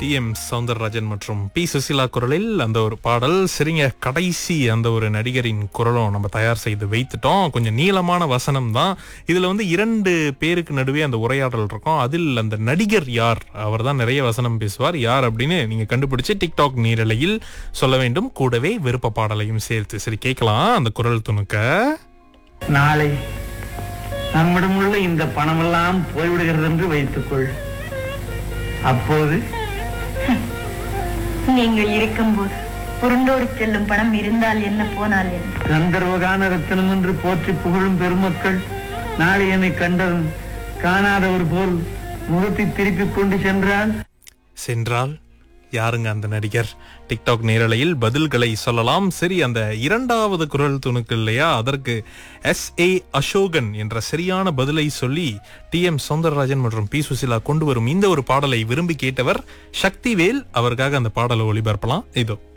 D M Soundararajan மற்றும் B Susheela குரலில் அந்த ஒரு பாடல் சரிங்க கடைசி அந்த ஒரு நடிகரின் குரலும் நம்ம தயார் செய்து வைத்துட்டோம் கொஞ்சம் நீளமான வசனம் தான் இதுல வந்து இரண்டு பேருக்கு நடுவே அந்த உரையாடல் இருக்கும் அதில் அந்த நடிகர் யார் அவர் தான் நிறைய வசனம் பேசுவார் யார் அப்படின்னு நீங்க கண்டுபிடிச்சு டிக்டாக் நீரலையில் சொல்ல வேண்டும் கூடவே விருப்ப பாடலையும் சேர்த்து சரி கேட்கலாம் அந்த குரல் துணுக்க நாளை நம்மிடமுள்ள இந்த பணமெல்லாம் போய்விடுகிறது என்று வைத்துக்கொள் அப்போது நீங்கள் இருக்கும்போது உருண்டோடி செல்லும் பணம் இருந்தால் என்ன போனால் என்ன கந்தர்வகான ரத்தினம் என்று போற்றி புகழும் பெருமக்கள் நாளை என்னை கண்டதும் காணாதவர் போல் முகத்தை திருப்பிக் கொண்டு சென்றால் சென்றால் யாருங்க அந்த நடிகர் டிக்டாக் நேரலையில் பதில்களை சொல்லலாம் சரி அந்த இரண்டாவது குரல் துணுக்கு இல்லையா அதற்கு எஸ் ஏ அசோகன் என்ற சரியான பதிலை சொல்லி டி எம் சௌந்தரராஜன் மற்றும் பி சுசிலா கொண்டு வரும் இந்த ஒரு பாடலை விரும்பி கேட்டவர் சக்திவேல் அவருக்காக அந்த பாடலை ஒளிபரப்பலாம் இதோ